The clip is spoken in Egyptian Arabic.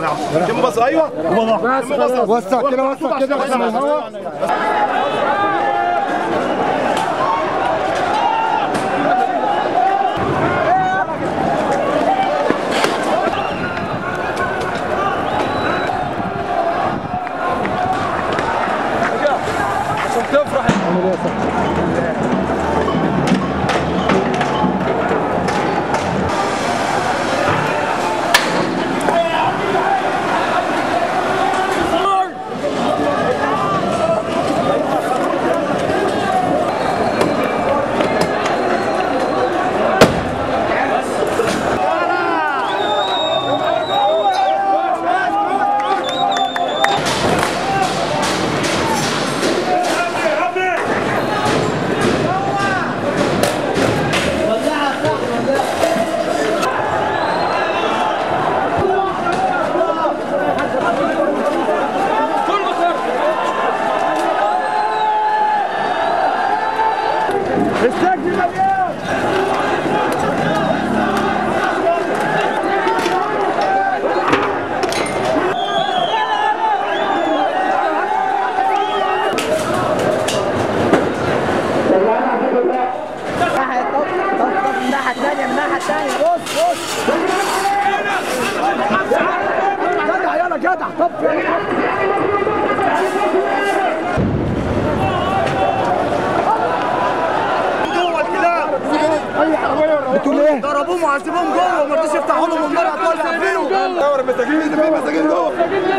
يا عم كم بص ايوه وسع كده وسع كده عشان الهواء عشان تفرح ناحية طب طب طب من الناحية الثانية من الناحية الثانية بص بص جدع يلا جدع طب جوه الكلاب بتقول ايه؟ ضربوهم وعذبوهم جوه وما رضوش يفتحوا لهم النار على طول مساجين جوه